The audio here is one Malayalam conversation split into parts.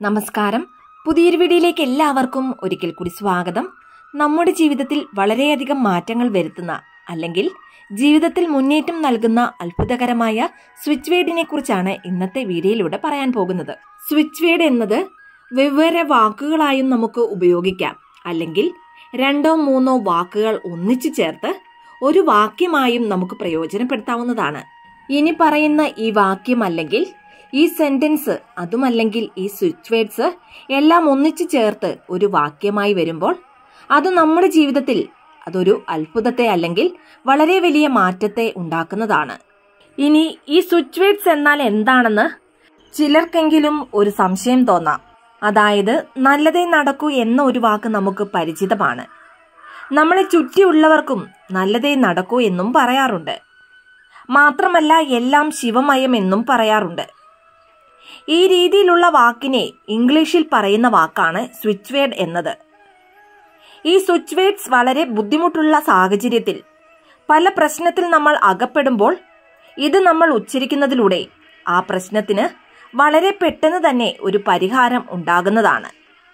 നമസ്കാരം പുതിയൊരു വീഡിയോയിലേക്ക് എല്ലാവർക്കും ഒരിക്കൽ കൂടി സ്വാഗതം നമ്മുടെ ജീവിതത്തിൽ വളരെയധികം മാറ്റങ്ങൾ വരുത്തുന്ന അല്ലെങ്കിൽ ജീവിതത്തിൽ മുന്നേറ്റം നൽകുന്ന അത്ഭുതകരമായ സ്വിച്ച് വേർഡിനെ കുറിച്ചാണ് ഇന്നത്തെ വീഡിയോയിലൂടെ പറയാൻ പോകുന്നത് സ്വിച്ച് വേർഡ് എന്നത് വെവ്വേറെ വാക്കുകളായും നമുക്ക് ഉപയോഗിക്കാം അല്ലെങ്കിൽ രണ്ടോ മൂന്നോ വാക്കുകൾ ഒന്നിച്ചു ചേർത്ത് ഒരു വാക്യമായും നമുക്ക് പ്രയോജനപ്പെടുത്താവുന്നതാണ് ഇനി പറയുന്ന ഈ വാക്യം അല്ലെങ്കിൽ ഈ സെന്റൻസ് അതുമല്ലെങ്കിൽ ഈ സ്വിച്ച് വേർഡ്സ് എല്ലാം ഒന്നിച്ചു ചേർത്ത് ഒരു വാക്യമായി വരുമ്പോൾ അത് നമ്മുടെ ജീവിതത്തിൽ അതൊരു അത്ഭുതത്തെ അല്ലെങ്കിൽ വളരെ വലിയ മാറ്റത്തെ ഉണ്ടാക്കുന്നതാണ് ഇനി ഈ സ്വിച്ച് വേർഡ്സ് എന്നാൽ എന്താണെന്ന് ചിലർക്കെങ്കിലും ഒരു സംശയം തോന്നാം അതായത് നല്ലതേ നടക്കൂ എന്ന ഒരു വാക്ക് നമുക്ക് പരിചിതമാണ് നമ്മളെ ചുറ്റിയുള്ളവർക്കും നല്ലതേ നടക്കൂ എന്നും പറയാറുണ്ട് മാത്രമല്ല എല്ലാം ശിവമയം എന്നും പറയാറുണ്ട് ഈ രീതിയിലുള്ള വാക്കിനെ ഇംഗ്ലീഷിൽ പറയുന്ന വാക്കാണ് സ്വിച്ച് വേർഡ് എന്നത് ഈ സ്വിച്ച് വേർഡ്സ് വളരെ ബുദ്ധിമുട്ടുള്ള സാഹചര്യത്തിൽ പല പ്രശ്നത്തിൽ നമ്മൾ അകപ്പെടുമ്പോൾ ഇത് നമ്മൾ ഉച്ചരിക്കുന്നതിലൂടെ ആ പ്രശ്നത്തിന് വളരെ പെട്ടെന്ന് തന്നെ ഒരു പരിഹാരം ഉണ്ടാകുന്നതാണ്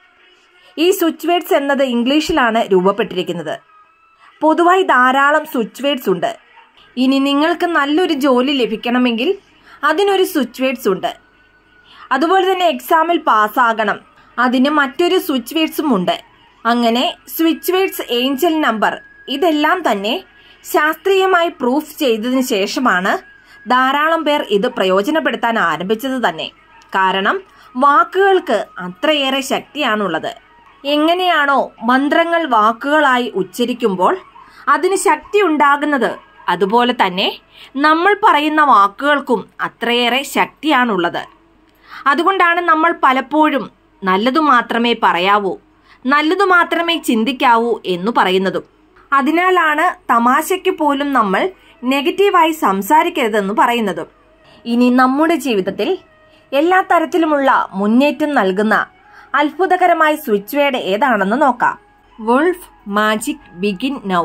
ഈ സ്വിച്ച് വേർഡ്സ് എന്നത് ഇംഗ്ലീഷിലാണ് രൂപപ്പെട്ടിരിക്കുന്നത് പൊതുവായി ധാരാളം സ്വിച്ച് വേർഡ്സ് ഉണ്ട് ഇനി നിങ്ങൾക്ക് നല്ലൊരു ജോലി ലഭിക്കണമെങ്കിൽ അതിനൊരു സ്വിച്ച് വേർഡ്സ് ഉണ്ട് അതുപോലെ തന്നെ എക്സാമിൽ പാസ്സാകണം അതിന് മറ്റൊരു സ്വിച്ച് വേർഡ്സും ഉണ്ട് അങ്ങനെ സ്വിച്ച് വേർഡ്സ് ഏഞ്ചൽ നമ്പർ ഇതെല്ലാം തന്നെ ശാസ്ത്രീയമായി പ്രൂഫ് ചെയ്തതിനു ശേഷമാണ് ധാരാളം പേർ ഇത് പ്രയോജനപ്പെടുത്താൻ ആരംഭിച്ചത് തന്നെ കാരണം വാക്കുകൾക്ക് അത്രയേറെ ശക്തിയാണുള്ളത് എങ്ങനെയാണോ മന്ത്രങ്ങൾ വാക്കുകളായി ഉച്ചരിക്കുമ്പോൾ അതിന് ശക്തി ഉണ്ടാകുന്നത് അതുപോലെ തന്നെ നമ്മൾ പറയുന്ന വാക്കുകൾക്കും അത്രയേറെ ശക്തിയാണുള്ളത് അതുകൊണ്ടാണ് നമ്മൾ പലപ്പോഴും നല്ലതു മാത്രമേ പറയാവൂ നല്ലതു മാത്രമേ ചിന്തിക്കാവൂ എന്നു പറയുന്നതും അതിനാലാണ് തമാശയ്ക്ക് പോലും നമ്മൾ നെഗറ്റീവായി സംസാരിക്കരുതെന്ന് പറയുന്നതും ഇനി നമ്മുടെ ജീവിതത്തിൽ എല്ലാ തരത്തിലുമുള്ള മുന്നേറ്റം നൽകുന്ന അത്ഭുതകരമായ സ്വിച്ച് വേർഡ് ഏതാണെന്ന് നോക്കാം wolf magic begin now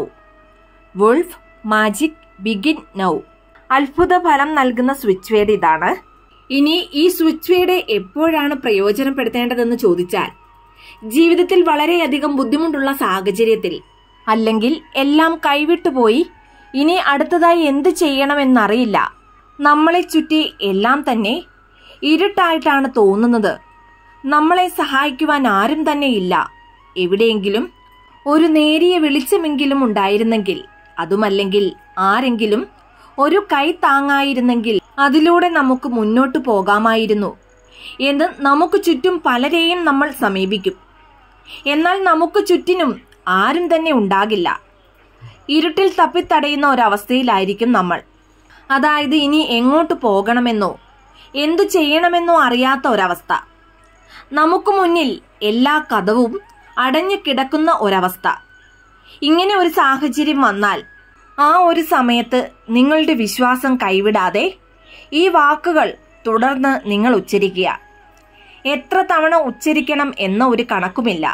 wolf magic begin now അത്ഭുത ഫലം നൽകുന്ന സ്വിച്ച് വേർഡ് ഇതാണ് ഇനി ഈ സ്വിച്ച് വേർഡ് എപ്പോഴാണ് പ്രയോജനപ്പെടുത്തേണ്ടതെന്ന് ചോദിച്ചാൽ ജീവിതത്തിൽ വളരെയധികം ബുദ്ധിമുട്ടുള്ള സാഹചര്യത്തിൽ അല്ലെങ്കിൽ എല്ലാം കൈവിട്ടുപോയി ഇനി അടുത്തതായി എന്ത് ചെയ്യണമെന്നറിയില്ല നമ്മളെ ചുറ്റി എല്ലാം തന്നെ ഇരുട്ടായിട്ടാണ് തോന്നുന്നത് നമ്മളെ സഹായിക്കുവാൻ ആരും തന്നെ ഇല്ല എവിടെയെങ്കിലും ഒരു നേരിയ വെളിച്ചമെങ്കിലും ഉണ്ടായിരുന്നെങ്കിൽ അതുമല്ലെങ്കിൽ ആരെങ്കിലും ഒരു കൈ താങ്ങായിരുന്നെങ്കിൽ അതിലൂടെ നമുക്ക് മുന്നോട്ട് പോകാമായിരുന്നു എന്ന് നമുക്ക് ചുറ്റും പലരെയും നമ്മൾ സമീപിക്കും എന്നാൽ നമുക്ക് ചുറ്റിനും ആരും തന്നെ ഉണ്ടാകില്ല ഇരുട്ടിൽ തപ്പിത്തടയുന്ന ഒരവസ്ഥയിലായിരിക്കും നമ്മൾ അതായത് ഇനി എങ്ങോട്ട് പോകണമെന്നോ എന്തു ചെയ്യണമെന്നോ അറിയാത്ത ഒരവസ്ഥ നമുക്ക് മുന്നിൽ എല്ലാ കഥവും അടഞ്ഞു കിടക്കുന്ന ഒരവസ്ഥ ഇങ്ങനെ ഒരു സാഹചര്യം വന്നാൽ ആ ഒരു സമയത്ത് നിങ്ങളുടെ വിശ്വാസം കൈവിടാതെ ഈ വാക്കുകൾ തുടർന്ന് നിങ്ങൾ ഉച്ചരിക്കുക എത്ര തവണ ഉച്ചരിക്കണം എന്ന ഒരു കണക്കുമില്ല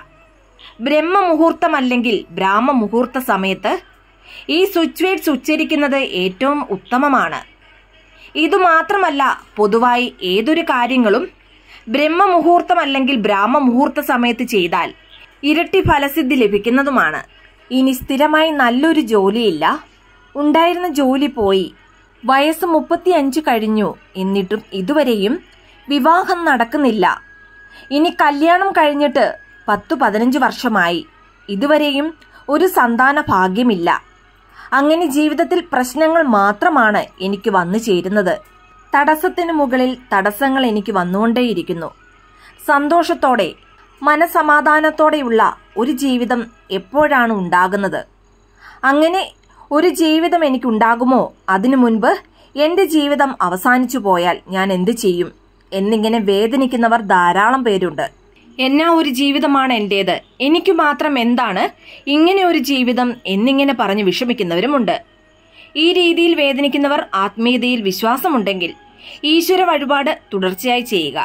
ബ്രഹ്മമുഹൂർത്തമല്ലെങ്കിൽ ബ്രാഹ്മമുഹൂർത്ത സമയത്ത് ഈ സ്വിച്ച് വേർഡ്സ് ഉച്ചരിക്കുന്നത് ഏറ്റവും ഉത്തമമാണ് ഇതുമാത്രമല്ല പൊതുവായി ഏതൊരു കാര്യങ്ങളും ബ്രഹ്മമുഹൂർത്തമല്ലെങ്കിൽ ബ്രാഹ്മമുഹൂർത്ത സമയത്ത് ചെയ്താൽ ഇരട്ടി ഫലസിദ്ധി ലഭിക്കുന്നതുമാണ് ഇനി സ്ഥിരമായി നല്ലൊരു ജോലിയില്ല ഉണ്ടായിരുന്ന ജോലി പോയി വയസ്സ് മുപ്പത്തിയഞ്ച് കഴിഞ്ഞു എന്നിട്ടും ഇതുവരെയും വിവാഹം നടക്കുന്നില്ല ഇനി കല്യാണം കഴിഞ്ഞിട്ട് പത്തു പതിനഞ്ച് വർഷമായി ഇതുവരെയും ഒരു സന്താന ഭാഗ്യമില്ല അങ്ങനെ ജീവിതത്തിൽ പ്രശ്നങ്ങൾ മാത്രമാണ് എനിക്ക് വന്നു ചേരുന്നത് തടസ്സത്തിനു മുകളിൽ തടസ്സങ്ങൾ എനിക്ക് വന്നുകൊണ്ടേയിരിക്കുന്നു സന്തോഷത്തോടെ മനസമാധാനത്തോടെയുള്ള ഒരു ജീവിതം എപ്പോഴാണ് ഉണ്ടാകുന്നത് അങ്ങനെ ഒരു ജീവിതം എനിക്കുണ്ടാകുമോ അതിനു മുൻപ് എന്റെ ജീവിതം അവസാനിച്ചു പോയാൽ ഞാൻ എന്തു ചെയ്യും എന്നിങ്ങനെ വേദനിക്കുന്നവർ ധാരാളം പേരുണ്ട് എന്നാ ഒരു ജീവിതമാണ് എന്റേത് എനിക്ക് മാത്രം എന്താണ് ഇങ്ങനെ ഒരു ജീവിതം എന്നിങ്ങനെ പറഞ്ഞ് വിഷമിക്കുന്നവരുമുണ്ട് ഈ രീതിയിൽ വേദനിക്കുന്നവർ ആത്മീയതയിൽ വിശ്വാസമുണ്ടെങ്കിൽ ഈശ്വര വഴിപാട് തുടർച്ചയായി ചെയ്യുക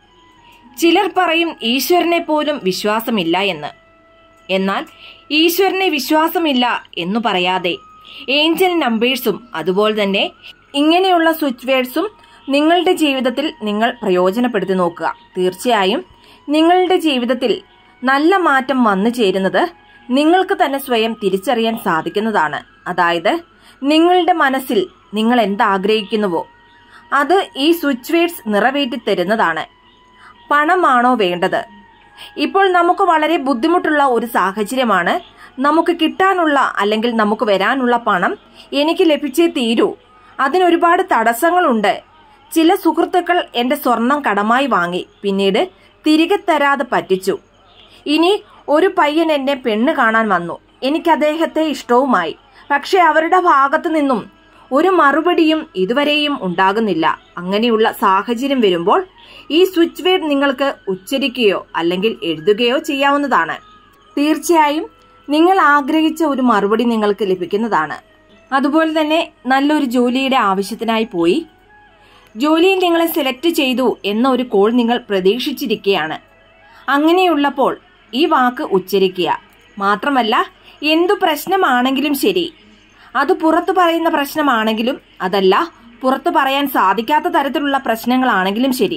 ചിലർ പറയും ഈശ്വരനെ പോലും വിശ്വാസമില്ല എന്ന് എന്നാൽ ഈശ്വരനെ വിശ്വാസമില്ല എന്നു പറയാതെ ഏഞ്ചൽ നമ്പേഴ്സും അതുപോലെ തന്നെ ഇങ്ങനെയുള്ള സ്വിച്ച് വേർഡ്സും നിങ്ങളുടെ ജീവിതത്തിൽ നിങ്ങൾ പ്രയോജനപ്പെടുത്തി നോക്കുക തീർച്ചയായും നിങ്ങളുടെ ജീവിതത്തിൽ നല്ല മാറ്റം വന്നു ചേരുന്നത് നിങ്ങൾക്ക് തന്നെ സ്വയം തിരിച്ചറിയാൻ സാധിക്കുന്നതാണ് അതായത് നിങ്ങളുടെ മനസ്സിൽ നിങ്ങൾ എന്താഗ്രഹിക്കുന്നുവോ അത് ഈ സ്വിച്ച് വേർഡ്സ് നിറവേറ്റി തരുന്നതാണ് പണമാണോ വേണ്ടത് ഇപ്പോൾ നമുക്ക് വളരെ ബുദ്ധിമുട്ടുള്ള ഒരു സാഹചര്യമാണ് നമുക്ക് കിട്ടാനുള്ള അല്ലെങ്കിൽ നമുക്ക് വരാനുള്ള പണം എനിക്ക് ലഭിച്ചേ തീരൂ അതിനൊരുപാട് തടസ്സങ്ങളുണ്ട് ചില സുഹൃത്തുക്കൾ എന്റെ സ്വർണം കടമായി വാങ്ങി പിന്നീട് തിരികെ തരാതെ പറ്റിച്ചു ഇനി ഒരു പയ്യൻ എന്നെ പെണ്ണ് കാണാൻ വന്നു എനിക്ക് അദ്ദേഹത്തെ ഇഷ്ടവുമായി പക്ഷെ അവരുടെ ഭാഗത്തു നിന്നും ഒരു മറുപടിയും ഇതുവരെയും ഉണ്ടാകുന്നില്ല അങ്ങനെയുള്ള സാഹചര്യം വരുമ്പോൾ ഈ സ്വിച്ച് വേർഡ് നിങ്ങൾക്ക് ഉച്ചരിക്കുകയോ അല്ലെങ്കിൽ എഴുതുകയോ ചെയ്യാവുന്നതാണ് തീർച്ചയായും നിങ്ങൾ ആഗ്രഹിച്ച ഒരു മറുപടി നിങ്ങൾക്ക് ലഭിക്കുന്നതാണ് അതുപോലെ തന്നെ നല്ലൊരു ജോലിയുടെ ആവശ്യത്തിനായി പോയി ജോലിയിൽ നിങ്ങളെ സെലക്ട് ചെയ്തു എന്ന ഒരു കോൾ നിങ്ങൾ പ്രതീക്ഷിച്ചിരിക്കുകയാണ് അങ്ങനെയുള്ളപ്പോൾ ഈ വാക്ക് ഉച്ചരിക്കുക മാത്രമല്ല എന്തു പ്രശ്നമാണെങ്കിലും ശരി അത് പുറത്തു പറയുന്ന പ്രശ്നമാണെങ്കിലും അതല്ല പുറത്തു പറയാൻ സാധിക്കാത്ത തരത്തിലുള്ള പ്രശ്നങ്ങളാണെങ്കിലും ശരി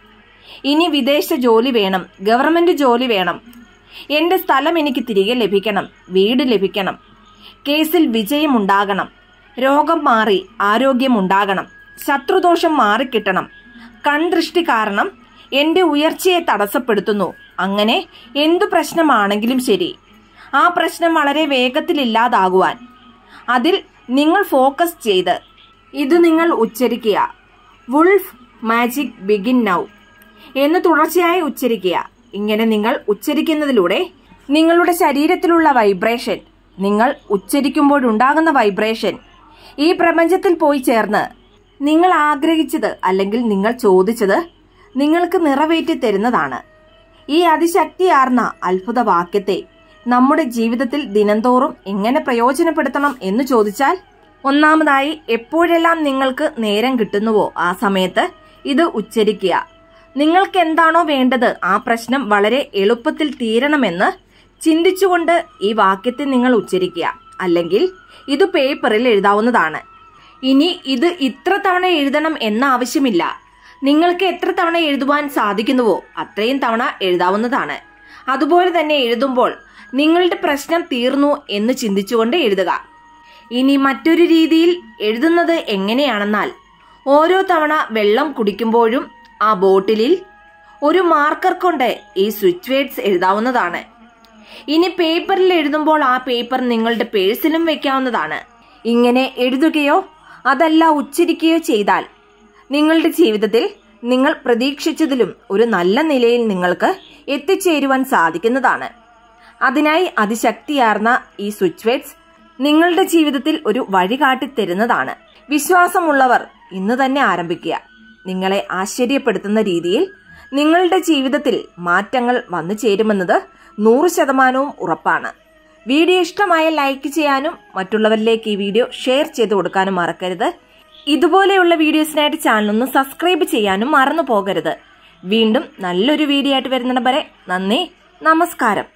ഇനി വിദേശ ജോലി വേണം ഗവൺമെന്റ് ജോലി വേണം എന്റെ സ്ഥലം എനിക്ക് തിരികെ ലഭിക്കണം വീട് ലഭിക്കണം കേസിൽ വിജയമുണ്ടാകണം രോഗം മാറി ആരോഗ്യമുണ്ടാകണം ശത്രുദോഷം മാറിക്കിട്ടണം കൺദൃഷ്ടി കാരണം എന്റെ ഉയർച്ചയെ തടസ്സപ്പെടുത്തുന്നു അങ്ങനെ എന്തു പ്രശ്നമാണെങ്കിലും ശരി ആ പ്രശ്നം വളരെ വേഗത്തിൽ ഇല്ലാതാകുവാൻ അതിൽ നിങ്ങൾ ഫോക്കസ് ചെയ്ത് ഇത് നിങ്ങൾ ഉച്ചരിക്കുക വുൾഫ് മാജിക് ബിഗിൻ നൗ എന്ന് തുടർച്ചയായി ഉച്ചരിക്കുക ഇങ്ങനെ നിങ്ങൾ ഉച്ചരിക്കുന്നതിലൂടെ നിങ്ങളുടെ ശരീരത്തിലുള്ള വൈബ്രേഷൻ നിങ്ങൾ ഉച്ചരിക്കുമ്പോഴുണ്ടാകുന്ന വൈബ്രേഷൻ ഈ പ്രപഞ്ചത്തിൽ പോയി ചേർന്ന് നിങ്ങൾ ആഗ്രഹിച്ചത് അല്ലെങ്കിൽ നിങ്ങൾ ചോദിച്ചത് നിങ്ങൾക്ക് നിറവേറ്റി തരുന്നതാണ് ഈ അതിശക്തിയാർന്ന അത്ഭുത വാക്യത്തെ നമ്മുടെ ജീവിതത്തിൽ ദിനംതോറും എങ്ങനെ പ്രയോജനപ്പെടുത്തണം എന്ന് ചോദിച്ചാൽ ഒന്നാമതായി എപ്പോഴെല്ലാം നിങ്ങൾക്ക് നേരം കിട്ടുന്നുവോ ആ സമയത്ത് ഇത് ഉച്ചരിക്കുക നിങ്ങൾക്ക് എന്താണോ വേണ്ടത് ആ പ്രശ്നം വളരെ എളുപ്പത്തിൽ തീരണമെന്ന് ചിന്തിച്ചുകൊണ്ട് ഈ വാക്യത്തെ നിങ്ങൾ ഉച്ചരിക്കുക അല്ലെങ്കിൽ ഇത് പേപ്പറിൽ എഴുതാവുന്നതാണ് ഇനി ഇത് ഇത്ര തവണ എഴുതണം എന്ന ആവശ്യമില്ല നിങ്ങൾക്ക് എത്ര തവണ എഴുതുവാൻ സാധിക്കുന്നുവോ അത്രയും തവണ എഴുതാവുന്നതാണ് അതുപോലെ തന്നെ എഴുതുമ്പോൾ നിങ്ങളുടെ പ്രശ്നം തീർന്നു എന്ന് ചിന്തിച്ചുകൊണ്ട് എഴുതുക ഇനി മറ്റൊരു രീതിയിൽ എഴുതുന്നത് എങ്ങനെയാണെന്നാൽ ഓരോ തവണ വെള്ളം കുടിക്കുമ്പോഴും ആ ബോട്ടിലിൽ ഒരു മാർക്കർ കൊണ്ട് ഈ സ്വിച്ച് വേർഡ്സ് എഴുതാവുന്നതാണ് ഇനി പേപ്പറിൽ എഴുതുമ്പോൾ ആ പേപ്പർ നിങ്ങളുടെ പേഴ്സിലും വെക്കാവുന്നതാണ് ഇങ്ങനെ എഴുതുകയോ അതല്ല ഉച്ചരിക്കുകയോ ചെയ്താൽ നിങ്ങളുടെ ജീവിതത്തിൽ നിങ്ങൾ പ്രതീക്ഷിച്ചതിലും ഒരു നല്ല നിലയിൽ നിങ്ങൾക്ക് എത്തിച്ചേരുവാൻ സാധിക്കുന്നതാണ് അതിനായി അതിശക്തിയാർന്ന ഈ സ്വിച്ച് വേർഡ്സ് നിങ്ങളുടെ ജീവിതത്തിൽ ഒരു വഴി കാട്ടിത്തരുന്നതാണ് വിശ്വാസമുള്ളവർ ഇന്ന് തന്നെ ആരംഭിക്കുക നിങ്ങളെ ആശ്ചര്യപ്പെടുത്തുന്ന രീതിയിൽ നിങ്ങളുടെ ജീവിതത്തിൽ മാറ്റങ്ങൾ വന്നു ചേരുമെന്നത് നൂറ് ശതമാനവും ഉറപ്പാണ് വീഡിയോ ഇഷ്ടമായ ലൈക്ക് ചെയ്യാനും മറ്റുള്ളവരിലേക്ക് ഈ വീഡിയോ ഷെയർ ചെയ്ത് കൊടുക്കാനും മറക്കരുത് ഇതുപോലെയുള്ള വീഡിയോസിനായിട്ട് ചാനൽ ഒന്ന് സബ്സ്ക്രൈബ് ചെയ്യാനും മറന്നു പോകരുത് വീണ്ടും നല്ലൊരു വീഡിയോ ആയിട്ട് വരുന്നിടം വരെ നന്ദി നമസ്കാരം